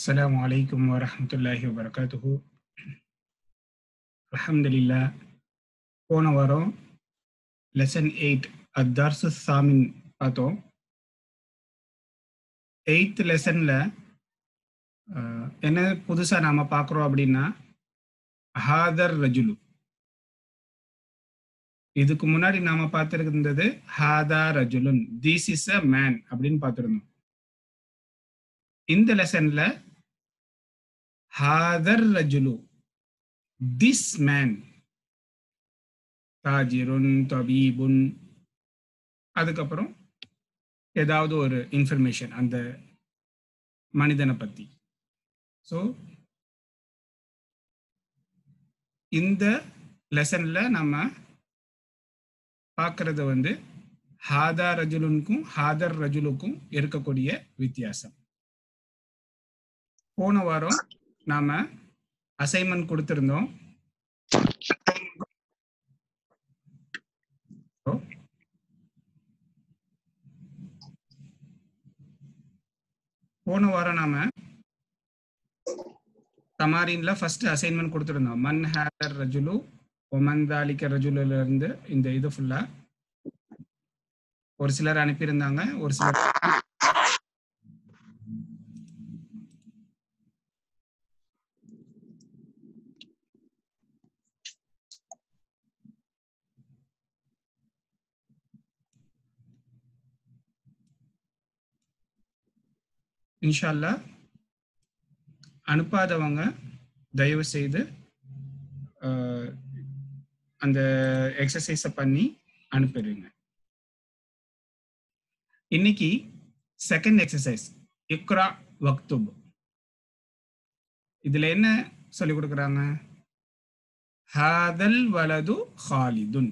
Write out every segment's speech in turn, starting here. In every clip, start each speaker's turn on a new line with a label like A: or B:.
A: السلام عليكم ورحمة الله وبركاته الحمد لله போன வாரம் lesson eight அத்தார்சு சாமின் பார்த்தோம் எயித் லெசனில் என்ன புதுசாக நாம் பார்க்குறோம் அப்படின்னா ஹாதர் ரஜுலு இதுக்கு முன்னாடி நாம பார்த்துருந்தது ஹாதா ரஜுலுன் திஸ் இஸ் அ மேன் அப்படின்னு பார்த்துருந்தோம் இந்த லெசன்ல ஹாதர் ரஜுலு திஸ் மேன் தாஜிருன் தபீபுன் அதுக்கப்புறம் ஏதாவது ஒரு இன்ஃபர்மேஷன் அந்த மனிதனை பத்தி ஸோ இந்த லெசன்ல நம்ம பார்க்கறது வந்து ஹாதா ரஜுலுனுக்கும் ஹாதர் ரஜுலுக்கும் இருக்கக்கூடிய வித்தியாசம் போன வாரம் நாம அசைன்மெண்ட் கொடுத்திருந்தோம் போன வாரம் நாம தமாரின்ல ஃபர்ஸ்ட் அசைன்மெண்ட் கொடுத்திருந்தோம் மன் ஹேதர் ரஜுலு ஒமன் தாலிக்க ரஜுலுல இருந்து இந்த இது ஃபுல்லா ஒரு சிலர் அனுப்பியிருந்தாங்க ஒரு சிலர் இன்ஷால்லா அனுப்பாதவங்க தயவு செய்து அந்த எக்ஸசைஸை பண்ணி அனுப்பிடுங்க இன்னைக்கு செகண்ட் எக்ஸசைஸ் இக்ரா வக்துப் இதுல என்ன சொல்லி கொடுக்குறாங்க ஹாதல் வலது ஹாலிதுன்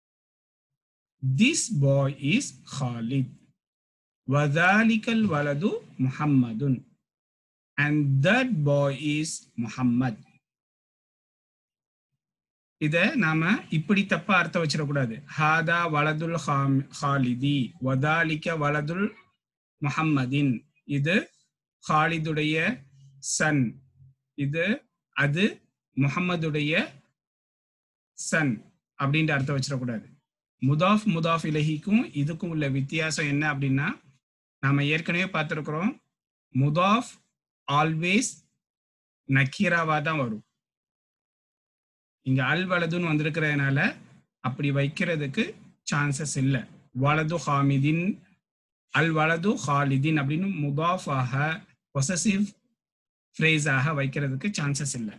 A: திஸ் பாய் இஸ் ஹாலித் வதாலிக்கல் வலது முஹம்மதுன் and that boy is Muhammad இத நாம இப்படி தப்பா அர்த்தம் வச்சிடக்கூடாது ஹாதா வலதுல் ஹாலிதி வதாலிக்க வலதுல் முஹம்மதின் இது ஹாலிதுடைய சன் இது அது முகம்மதுடைய சன் அப்படின்ற அர்த்தம் வச்சிடக்கூடாது முதாஃப் முதாஃப் இலகிக்கும் இதுக்கும் உள்ள வித்தியாசம் என்ன அப்படின்னா நாம ஏற்கனவே பார்த்துருக்குறோம் முதாஃப் ஆல்வேஸ் நக்கீராவா தான் வரும் இங்க அல் வலதுன்னு வந்திருக்கிறதுனால அப்படி வைக்கிறதுக்கு சான்சஸ் இல்லை வலது ஹாமிதின் அல் வலது ஹாலிதின் அப்படின்னு முதாஃபாக பொசசிவ் ஃப்ரேஸாக வைக்கிறதுக்கு சான்சஸ் இல்லை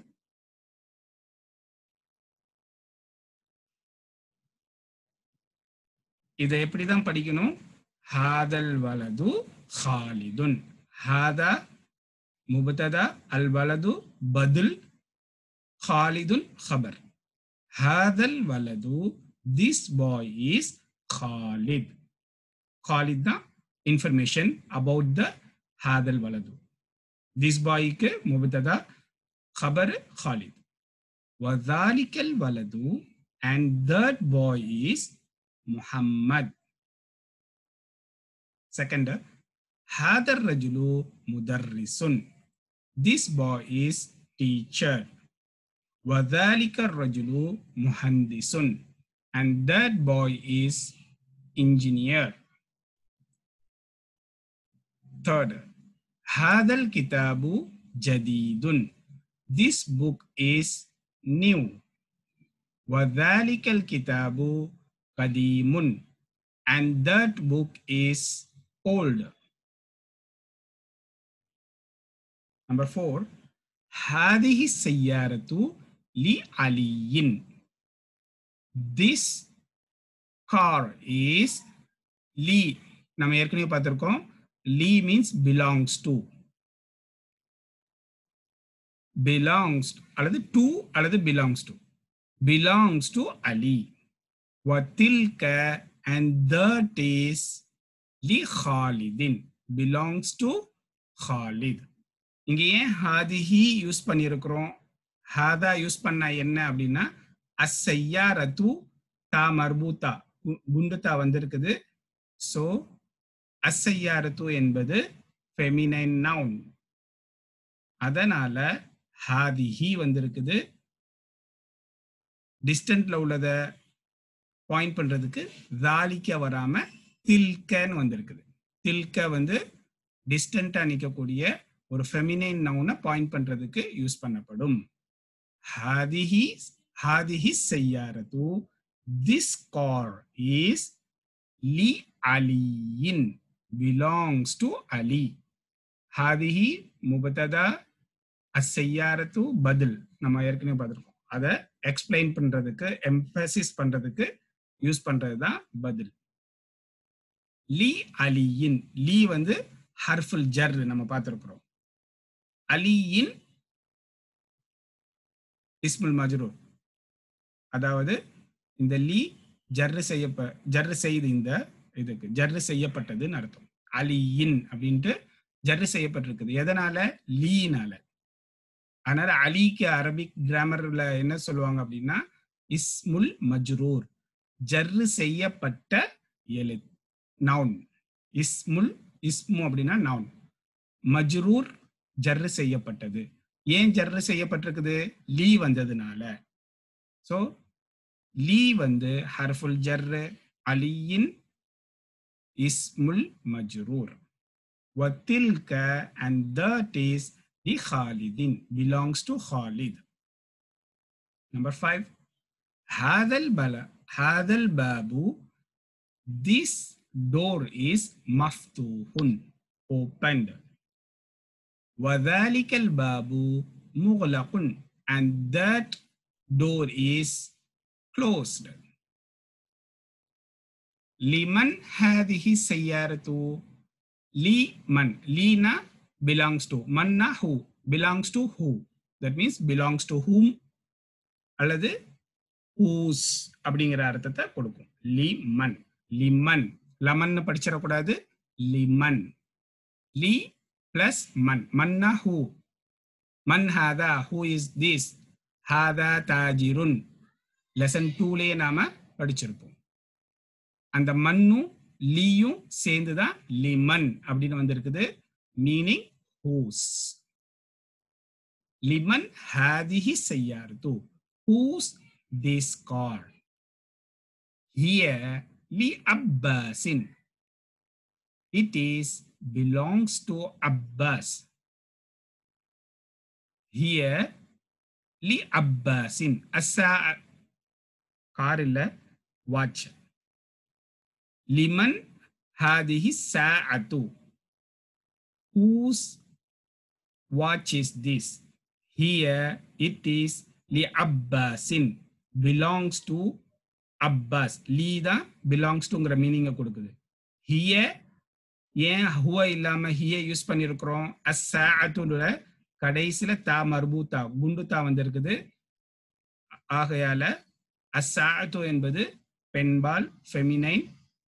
A: இதை எப்படிதான் படிக்கணும் ஹாதல் வலது ஹாலிதுன் ஹாதா முபததா அல் வலது பதில் ஹாலிதுல் ஹபர் ஹாதல் வலது this boy is Khalid Khalid தான் இன்ஃபர்மேஷன் அபவுட் த ஹாதல் வலது திஸ் பாய்க்கு முபததா ஹபர் ஹாலித் வதாலிக்கல் வலது and that boy is Muhammad second ஹாதர் ரஜுலு முதர்ரிசுன் this boy is teacher وذلك الرجل مهندس and that boy is engineer third هذا الكتاب جديد this book is new وذلك الكتاب قديم and that book is old number four هذه السيارة لعلي this car is லீ நம்ம ஏற்கனவே பார்த்திருக்கோம் லீ மீன்ஸ் பிலாங்ஸ் டு பிலாங்ஸ் அல்லது to அல்லது belongs to belongs to Ali வத்தில்க and that is லி ஹாலிதின் பிலாங்ஸ் டு ஹாலித் இங்க ஏன் ஹாதிஹி யூஸ் பண்ணியிருக்கிறோம் ஹாதா யூஸ் பண்ணா என்ன அப்படின்னா அசையாரத்து தா மர்பூத்தா குண்டுத்தா வந்திருக்குது ஸோ அசையாரத்து என்பது ஃபெமினைன் நவுன் அதனால ஹாதிஹி வந்திருக்குது டிஸ்டன்ட்ல உள்ளத பாயிண்ட் பண்றதுக்கு தாலிக்க வராம தில்கன்னு வந்திருக்குது தில்க வந்து டிஸ்டன்டா நிற்கக்கூடிய ஒரு ஃபெமினைன் நவுனை பாயிண்ட் பண்றதுக்கு யூஸ் பண்ணப்படும் ஹாதிஹி ஹாதிஹி செய்யாரது திஸ் கார் இஸ் லி அலியின் பிலாங்ஸ் டு அலி ஹாதிஹி முபததா அசையாரத்து பதில் நம்ம ஏற்கனவே பார்த்துருக்கோம் அதை எக்ஸ்பிளைன் பண்றதுக்கு எம்பசிஸ் பண்றதுக்கு யூஸ் பண்றது தான் பதில் லி அலியின் லீ வந்து ஹர்ஃபுல் ஜர் நம்ம பார்த்துருக்குறோம் அலியின் இஸ்முல் மஜ்ரூர் அதாவது இந்த லீ ஜர்ரு செய்யப்ப ஜர்ரு செய்து இந்த இதுக்கு ஜர்ரு செய்யப்பட்டதுன்னு அர்த்தம் அலியின் அப்படின்ட்டு ஜர்ரு செய்யப்பட்டிருக்குது எதனால லீனால அதனால அலிக்கு அரபிக் கிராமர்ல என்ன சொல்லுவாங்க அப்படின்னா இஸ்முல் மஜ்ரூர் ஜர்ரு செய்யப்பட்ட எழு நவுன் இஸ்முல் இஸ்மு அப்படின்னா நவுன் மஜ்ரூர் ஜர்ரு செய்யப்பட்டது ஏன் ஜர்ரு செய்யப்பட்டிருக்குது லீ வந்ததுனால ஸோ லீ வந்து ஹர்ஃபுல் ஜர்ரு அலியின் இஸ்முல் மஜ்ரூர் وتلك and that is the Khalidin belongs to Khalid. Number five, هذا البلا هذا الباب this door is مفتوح opened وذلك الباب مغلق and that door is closed لمن هذه السيارة லீ மன் லீனா பிலாங்ஸ் டு மன்னா who belongs to who that means belongs to whom அல்லது ஹூஸ் அப்படிங்கிற அர்த்தத்தை கொடுக்கும் லி மன் லிமன் லமன் படிச்சிடக்கூடாது லிமன் லி பிளஸ் மன் மன்னா ஹூ மன் ஹாதா ஹூ இஸ் திஸ் ஹாதா தாஜிருன் லெசன் டூலேயே நாம படிச்சிருப்போம் அந்த மண்ணும் லீயும் சேர்ந்துதான் லிமன் அப்படின்னு வந்திருக்குது மீனிங் ஹூஸ் லிமன் ஹாதிஹி செய்யார்து ஹூஸ் திஸ் கார் ஹியர் லி அப்பாசின் it is belongs to Abbas here லி அப்பாசின் அஸ்ஸா கார் இல்ல வாட்ச் லிமன் ஹாதிஹி சாஅத்து whose watch is this here it is li abbasin belongs to Abbas லீ தான் பிலாங்ஸ் டுங்கிற மீனிங்கை கொடுக்குது ஹிய ஏன் ஹுவ இல்லாம ஹிய யூஸ் பண்ணியிருக்கிறோம் அஸ்ஸாஅத்துல கடைசியில தா மர்பூத்தா குண்டு தா வந்திருக்குது ஆகையால அஸ்ஸாஅத்து என்பது பெண்பால் ஃபெமினைன்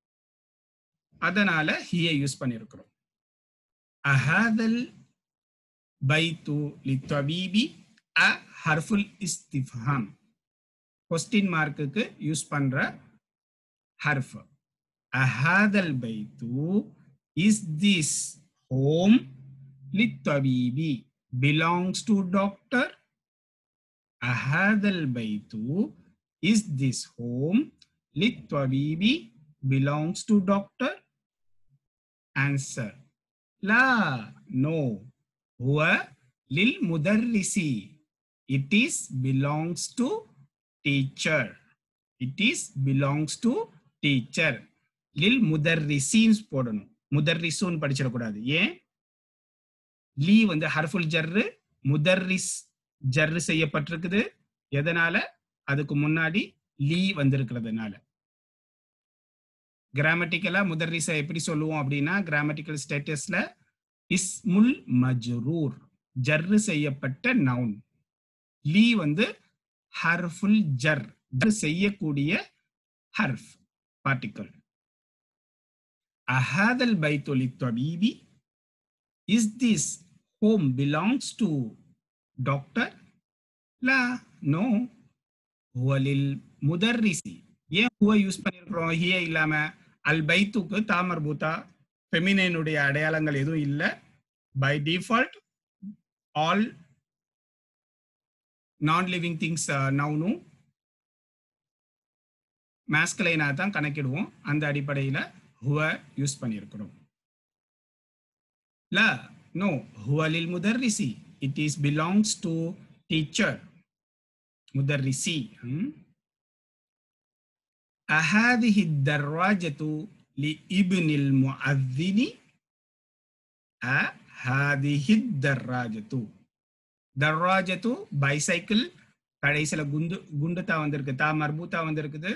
A: அதனால ஹிய யூஸ் பண்ணியிருக்கிறோம் அஹாதல் பைத்து லித்தபீபி அ ஹர்ஃபுல் இஸ்திஃபாம் கொஸ்டின் மார்க்குக்கு யூஸ் பண்ற ஹர்ஃப் அஹாதல் பைத்து இஸ் திஸ் ஹோம் லித்தபீபி பிலாங்ஸ் டு டாக்டர் அஹாதல் பைத்து இஸ் திஸ் ஹோம் லித்தபீபி belongs to doctor? Answer. La, no. Huwa lil mudarrisi. It is belongs to teacher. It is belongs to teacher. லில் முதர்ரிசீன்ஸ் போடணும் முதர்ரிசூன் படிச்சிடக்கூடாது ஏன் லீ வந்து ஹர்ஃபுல் ஜர்ரு முதர்ரிஸ் ஜர்ரு செய்யப்பட்டிருக்குது எதனால அதுக்கு முன்னாடி லீ வந்திருக்கிறதுனால கிராமட்டிக்கலா முதர்ரிசா எப்படி சொல்லுவோம் அப்படின்னா கிராமட்டிக்கல் ஸ்டேட்டஸ்ல இஸ்முல் மஜ்ரூர் ஜர்ரு செய்யப்பட்ட நவுன் லீ வந்து ஹர்ஃபுல் ஜர் செய்யக்கூடிய ஹர்ஃப் பார்ட்டிக்கல் அஹாதல் பைத்தொலி தொபீபி is this home belongs to doctor லா நோ ஹுவலில் முதர்ரிசி ஏன் ஹுவ யூஸ் பண்ணியிருக்கிறோம் ஹிய இல்லாம அல் பைத்துக்கு தாமர் பூத்தா ஃபெமினைனுடைய அடையாளங்கள் எதுவும் இல்லை by default all non living things நவுனும் மேஸ்கலைனா தான் கணக்கிடுவோம் அந்த அடிப்படையில் ஹுவ யூஸ் பண்ணியிருக்கிறோம் ல நோ ஹுவ லில் முதர்ரிசி it is belongs to teacher முதர்ரிசி أهذه الدراجة لابن المؤذن أهذه الدراجة دراجة bicycle கடைசியில குண்டு குண்டுத்தா வந்திருக்கு தா மர்பூத்தா வந்திருக்குது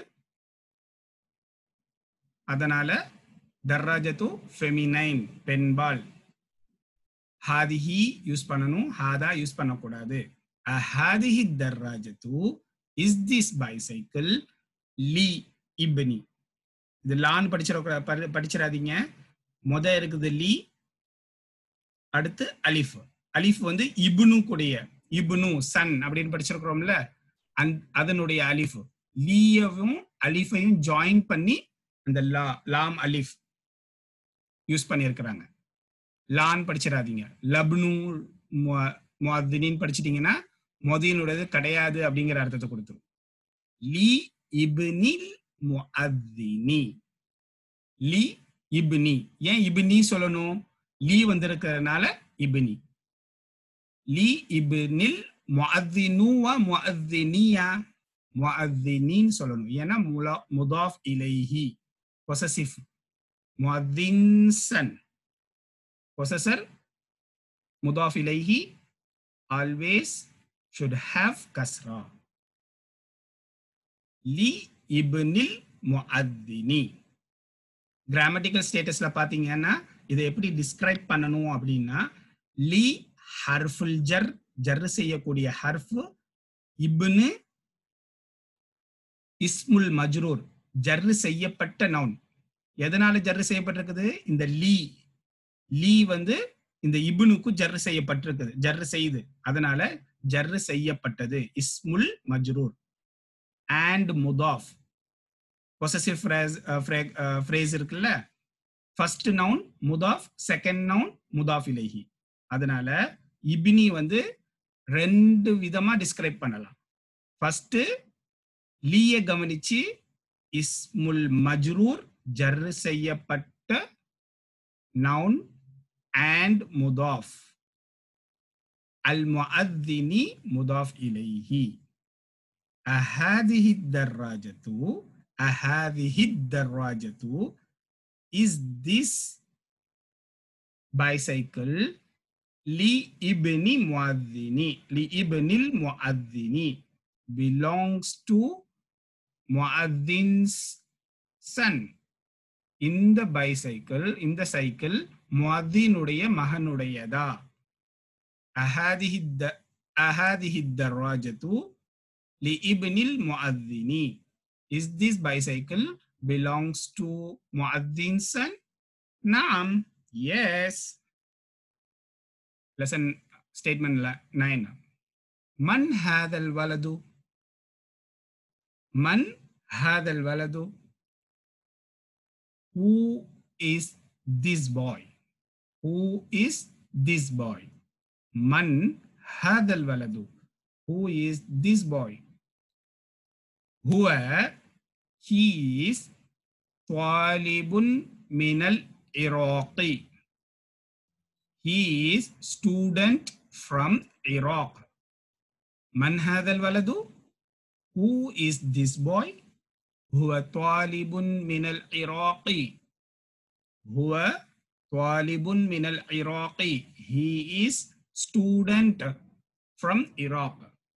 A: அதனால தர்ராஜத்து ஃபெமினைன் பெண்பால் ஹாதிஹி யூஸ் பண்ணணும் ஹாதா யூஸ் பண்ணக்கூடாது ஹாதிஹி தர்ராஜத்து இஸ் திஸ் பைசைக்கிள் லி இப்னி இது லான் படிச்சிட படிச்சிடாதீங்க முத இருக்குது லீ அடுத்து அலிஃப் அலிஃப் வந்து இப்னு கூடிய இப்னு சன் அப்படின்னு படிச்சிருக்கிறோம்ல அந் அதனுடைய அலிஃப் லீயவும் அலிஃபையும் ஜாயின் பண்ணி அந்த லா லாம் அலிஃப் யூஸ் பண்ணியிருக்கிறாங்க லான் படிச்சிடாதீங்க லப்னு முஅத்தினின்னு படிச்சிட்டீங்கன்னா மொதியினுடையது கிடையாது அப்படிங்கிற அர்த்தத்தை கொடுத்துரும் லீ இப்னில் முஅத்தினி லி இப்னி ஏன் இப்னி சொல்லணும் லீ வந்திருக்கிறதுனால இப்னி லி இப்னில் முஅத்தினுவா முஅத்தினியா முஅத்தினின்னு சொல்லணும் ஏன்னா முலா முதாஃப் இலைஹி பொசசிவ் முஅத்தின்சன் பொசசர் முதாஃப் இலைஹி ஆல்வேஸ் should have kasra லி இப்னில் முஅத்தினி கிராமட்டிக்கல் ஸ்டேட்டஸ்ல பாத்தீங்கன்னா இதை எப்படி டிஸ்கிரைப் பண்ணணும் அப்படின்னா லி ஹர்ஃபுல் ஜர் ஜர் செய்யக்கூடிய ஹர்ஃப் இப்னு இஸ்முல் மஜ்ரூர் ஜர்ரு செய்யப்பட்ட நவுன் எதனால ஜர்ரு செய்யப்பட்டிருக்குது இந்த லீ லீ வந்து இந்த இபுனுக்கு ஜர்ரு செய்யப்பட்டிருக்குது ஜர்ரு செய்யுது அதனால ஜர்ரு செய்யப்பட்டது இஸ்முல் மஜ்ரூர் அண்ட் முதாஃப் பொசசிவ் ஃப்ரேஸ் ஃப்ரேஸ் இருக்குல்ல ஃபர்ஸ்ட் நவுன் முதாஃப் செகண்ட் நவுன் முதாஃப் இலைஹி அதனால இபினி வந்து ரெண்டு விதமா டிஸ்கிரைப் பண்ணலாம் ஃபர்ஸ்ட் லீய கவனிச்சு இஸ்முல் மஜ்ரூர் ஜர்ரு செய்யப்பட்ட நவுன் அண்ட் முதாஃப் அல் முஅத்தினி முதாஃப் இலைஹி أهذه الدراجة أهذه الدراجة is this bicycle لابن مؤذن لابن المؤذن belongs to muadzin's son இந்த பைசைக்கிள் இந்த சைக்கிள் முஅத்தினுடைய மகனுடையதா அஹாதிஹி அஹாதிஹி தர்ராஜத்து لابن المؤذن is this bicycle belongs to muadzin's son نعم yes lesson statement 9 من هذا الولد من هذا الولد who is this boy who is this boy من هذا الولد who is this boy هو he is طالب من العراق he is student from Iraq من هذا الولد who is this boy هو طالب من العراق هو طالب من العراق he is student from Iraq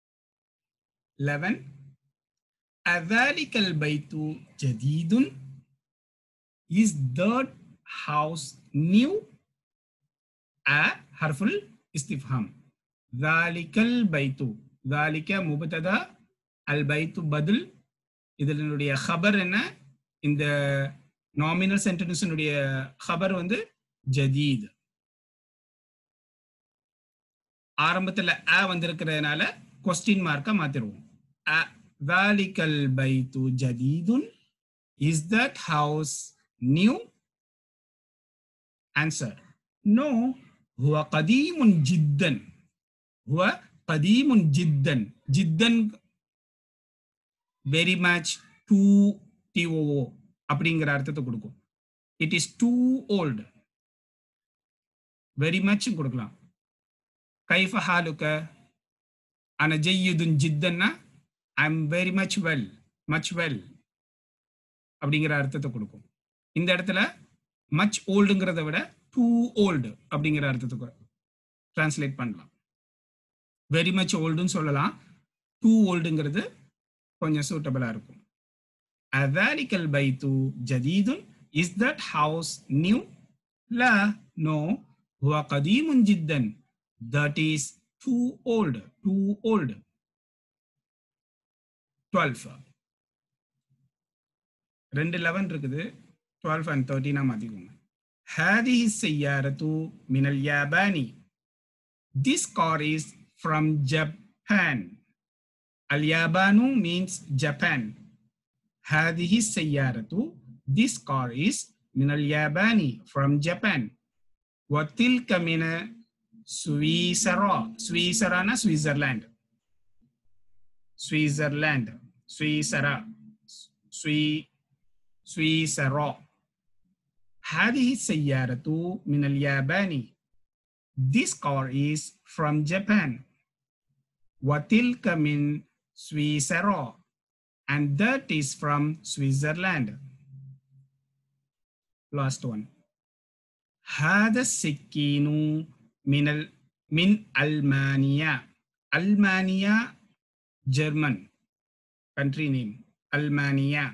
A: 11 أذلك البيت جديد is that house new a حرف الاستفهام ذلك البيت ذلك مبتدا البيت بدل இதனுடைய خبر என்ன இந்த nominal சென்டென்ஸினுடைய خبر வந்து ஜதீத் ஆரம்பத்துல அ வந்திருக்கிறதுனால question மார்க்கா மாத்திருவோம் அ ذلك البيت جديد is that house new answer no هو قديم جدا ஹுவ கதீமுன் ஜித்தன் ஜித்தன் வெரி மச் டூ டிஓஓ அப்படிங்கிற அர்த்தத்தை கொடுக்கும் it is too old very much கொடுக்கலாம் கைஃப ஹாலுக்க அன ஜெய்யுதுன் ஜித்தன்னா I am very much well much well அப்படிங்கிற அர்த்தத்தை கொடுக்கும் இந்த இடத்துல மச் ஓல்டுங்கிறத விட டூ ஓல்டு அப்படிங்கிற அர்த்தத்தை டிரான்ஸ்லேட் பண்ணலாம் வெரி மச் ஓல்டுன்னு சொல்லலாம் டூ ஓல்டுங்கிறது கொஞ்சம் சூட்டபிளா இருக்கும் அதாலிக்கல் பைத்து ஜதீதுன் இஸ் தட் ஹவுஸ் நியூ லா நோ ஹுவ கதீமுன் ஜித்தன் that is too old too old டுவெல் ரெண்டு லெவன் இருக்குது டுவெல் அண்ட் தேர்ட்டினா மாத்திக்கோங்க هذه السيارة من اليابان This car is from Japan اليابان means Japan هذه السيارة This car is من اليابان from Japan وتلك من سويسرا سويسرانا سويسرلاند سويسرلاند سويسرا سوي سويسرا هذه السيارة من اليابان This car is from Japan وتلك من سويسرا and that is from Switzerland last one هذا السكين من ال... من ألمانيا ألمانيا German country name ألمانيا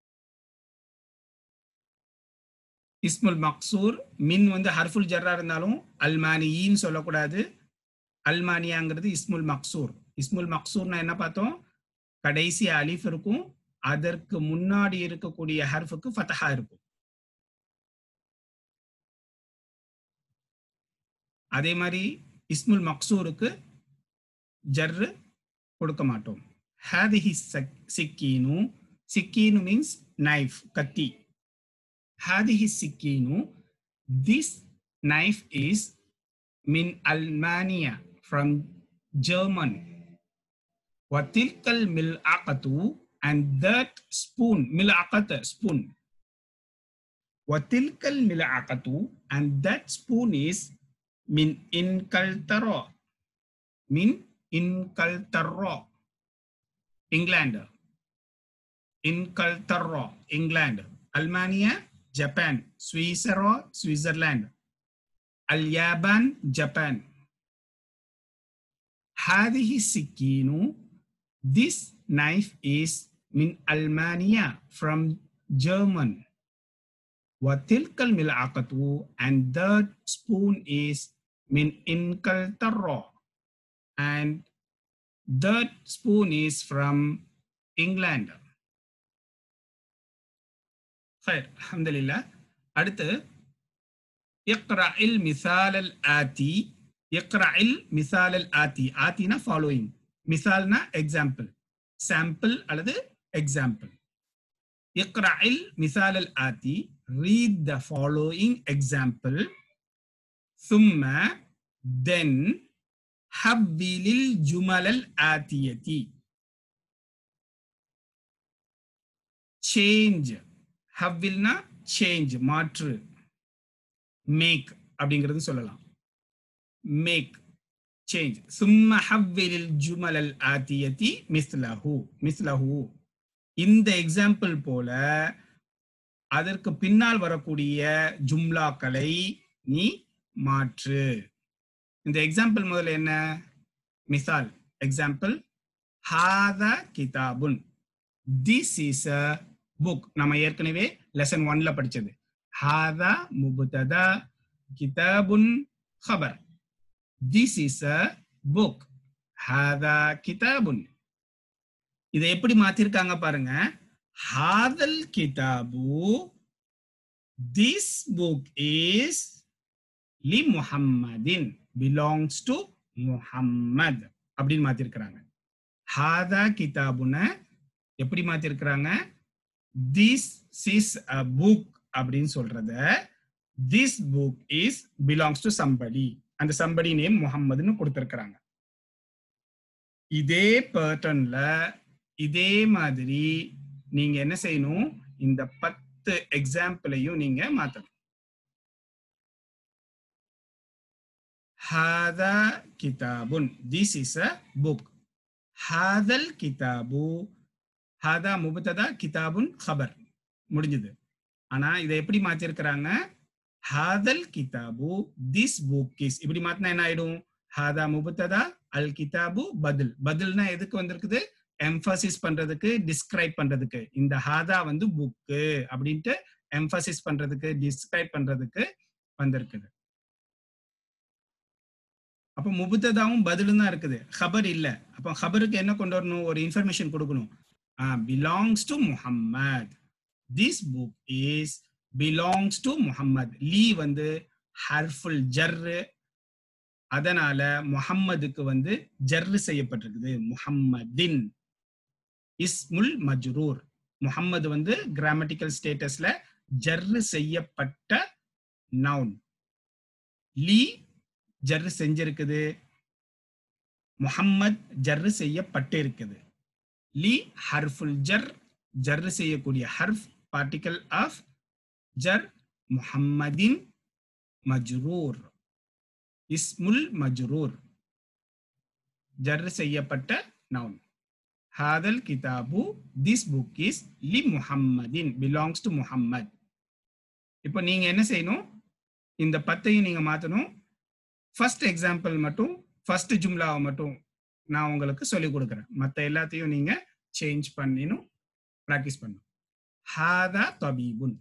A: இஸ்முல் மக்சூர் மின் வந்து ஹர்ஃபுல் ஜர்ரா இருந்தாலும் அல்மானியின்னு சொல்லக்கூடாது அல்மானியாங்கிறது இஸ்முல் மக்சூர் இஸ்முல் மக்சூர்னா என்ன பார்த்தோம் கடைசி அலிஃப் இருக்கும் அதற்கு முன்னாடி இருக்கக்கூடிய ஹர்ஃபுக்கு ஃபத்தஹா இருக்கும் அதே மாதிரி இஸ்முல் மக்சூருக்கு ஜர்ரு கொடுக்க மாட்டோம் ஹாதிஹி சிக்கீனு சிக்கீனு மீன்ஸ் நைஃப் கத்தி هذه السكين this knife is من ألمانيا from German وتلك الملعقة and that spoon ملعقة spoon وتلك الملعقة and that spoon is من إنكلترا من إنكلترا England إنكلترا England ألمانيا Japan, Switzerland, Switzerland, اليابان, Japan. هذه السكين This knife is من ألمانيا from German. وتلك الملعقة and that spoon is من إنكلترا and that spoon is from England. خير الحمد لله அடுத்து اقرأ المثال الآتي اقرأ المثال الآتي آتينا following مثالنا example sample அல்லது example اقرأ المثال الآتي read the following example ثم then حول الجمل الآتية change ஹவ்வில்னா change மாற்று make அப்படிங்கிறது சொல்லலாம் make change சும்ம ஹவ்விலில் ஜுமலல் ஆத்தியதி மிஸ்லஹு மிஸ்லஹு இந்த example போல அதற்கு பின்னால் வரக்கூடிய ஜும்லாக்களை நீ மாற்று இந்த எக்ஸாம்பிள் முதல்ல என்ன மிசால் எக்ஸாம்பிள் ஹாதா கிதாபுன் திஸ் இஸ் அ புக் நம்ம ஏற்கனவே லெசன் ஒன்ல படிச்சது ஹாதா முபுததா கிதாபுன் ஹபர் திஸ் இஸ் அ புக் ஹாதா கிதாபுன் இதை எப்படி மாத்திருக்காங்க பாருங்க ஹாதல் கிதாபு திஸ் புக் இஸ் லி முஹம்மதின் பிலாங்ஸ் டு முஹம்மத் அப்படின்னு மாத்திருக்கிறாங்க ஹாதா கிதாபுன எப்படி மாத்திருக்கிறாங்க திஸ் இஸ் அ புக் அப்படின்னு சொல்றத this book is belongs to somebody அந்த சம்படி நேம் முகம்மதுன்னு கொடுத்திருக்கிறாங்க இதே பேட்டர்ன்ல இதே மாதிரி நீங்க என்ன செய்யணும் இந்த பத்து எக்ஸாம்பிளையும் நீங்க மாத்தணும் ஹாதா கிதாபுன் திஸ் இஸ் அ புக் ஹாதல் கிதாபு ஹாதா முபத்ததா கிதாபுன் ஹபர் முடிஞ்சது ஆனா இதை எப்படி மாத்திருக்கிறாங்க ஹாதல் கிதாபு திஸ் புக் இஸ் இப்படி மாத்தினா என்ன ஆயிடும் ஹாதா முபத்ததா அல் கிதாபு பதில் பதில்னா எதுக்கு வந்திருக்குது எம்பசிஸ் பண்றதுக்கு டிஸ்கிரைப் பண்றதுக்கு இந்த ஹாதா வந்து புக்கு அப்படின்ட்டு எம்பசிஸ் பண்றதுக்கு டிஸ்கிரைப் பண்றதுக்கு வந்திருக்குது அப்போ முபுத்ததாவும் பதிலும் தான் இருக்குது ஹபர் இல்ல அப்போ ஹபருக்கு என்ன கொண்டு வரணும் ஒரு இன்ஃபர்மேஷன் கொடுக்கணும் belongs to Muhammad this book is belongs to Muhammad லீ வந்து ஹர்ஃபுல் ஜர்ரு அதனால முஹம்மதுக்கு வந்து ஜர்ரு செய்யப்பட்டிருக்குது முஹம்மதின் இஸ்முல் மஜ்ரூர் முஹம்மது வந்து கிராமட்டிக்கல் ஸ்டேட்டஸ்ல ஜர்ரு செய்யப்பட்ட நவுன் லீ ஜர்ரு செஞ்சிருக்குது முஹம்மத் ஜர்ரு செய்யப்பட்டு இருக்குது லீ ஹர்ஃபுல் ஜர் ஜர்ரு செய்யக்கூடிய ஹர்ஃப் பார்ட்டிகல் ஆஃப் ஜர் முஹம்மதின் மஜ்ரூர் இஸ்முல் மஜ்ரூர் ஜர்ரு செய்யப்பட்ட நவுன் ஹாதல் கிதாபு திஸ் புக் இஸ் லி முஹம்மதின் பிலாங்ஸ் டு முஹம்மத் இப்போ நீங்க என்ன செய்யணும் இந்த பத்தையும் நீங்க மாத்தணும் ஃபர்ஸ்ட் எக்ஸாம்பிள் மட்டும் ஃபர்ஸ்ட் ஜும்லாவை மட்டும் நான் உங்களுக்கு சொல்லிக் கொடுக்குறேன் மற்ற எல்லாத்தையும் நீங்க சேஞ்ச் பண்ணினும் ப்ராக்டிஸ் பண்ணும் ஹாதா தபீபுன்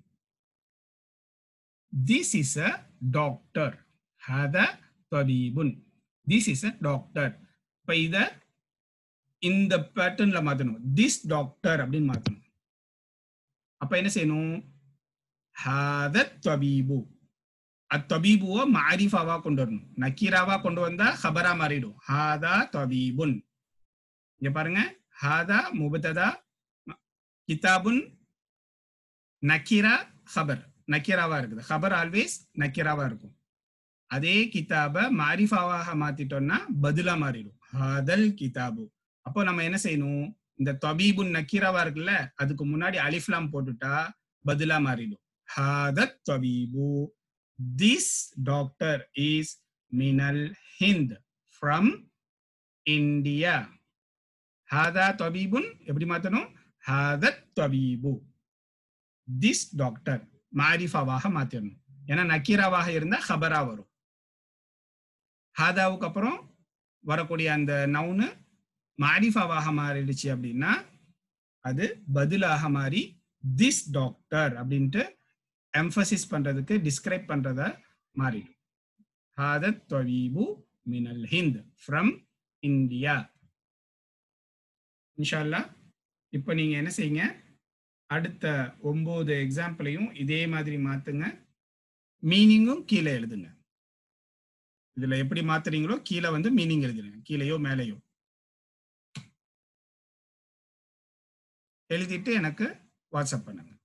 A: திஸ் இஸ் அ டாக்டர் ஹாதா தபீபுன் திஸ் இஸ் அ டாக்டர் இப்போ இதை இந்த பேட்டர்ன்ல மாத்தணும் திஸ் டாக்டர் அப்படின்னு மாத்தணும் அப்ப என்ன செய்யணும் ஹாதத் தபீபு அத்தபீபுவை மாரிஃபாவா கொண்டு வரணும் நக்கீராவா கொண்டு வந்தா ஹபரா மாறிடும் ஹாதா தபீபுன் இங்க பாருங்க ஹாதா முபத்ததா கிதாபுன் நக்கீரா ஹபர் நக்கீராவா இருக்குது ஹபர் ஆல்வேஸ் நக்கீராவா இருக்கும் அதே கிதாப மாரிஃபாவாக மாத்திட்டோம்னா பதிலா மாறிடும் ஹாதல் கிதாபு அப்போ நம்ம என்ன செய்யணும் இந்த தபீபுன் நக்கீராவா இருக்குல்ல அதுக்கு முன்னாடி அலிஃப்லாம் போட்டுட்டா பதிலா மாறிடும் ஹாதத் தபீபு திஸ் டாக்டர் இஸ் மினல் ஹிந்த் ஃப்ரம் இந்தியா ஹாதா தபீபுன் எப்படி மாத்தணும் ஹாதத் தபீபு திஸ் டாக்டர் மாரிஃபாவாக மாத்திடணும் ஏன்னா நக்கீராவாக இருந்தா ஹபரா வரும் ஹாதாவுக்கு அப்புறம் வரக்கூடிய அந்த நவுனு மாரிஃபாவாக மாறிடுச்சு அப்படின்னா அது பதிலாக மாறி திஸ் டாக்டர் அப்படின்ட்டு எம்பசிஸ் பண்றதுக்கு டிஸ்கிரைப் பண்றத மாறிடும் ஹாதத் தொவீபு மினல் ஹிந்த் ஃப்ரம் இந்தியா இன்ஷால்லா இப்போ நீங்க என்ன செய்யுங்க அடுத்த ஒன்பது எக்ஸாம்பிளையும் இதே மாதிரி மாத்துங்க மீனிங்கும் கீழே எழுதுங்க இதுல எப்படி மாத்துறீங்களோ கீழே வந்து மீனிங் எழுதுங்க கீழேயோ மேலேயோ எழுதிட்டு எனக்கு வாட்ஸ்அப் பண்ணுங்க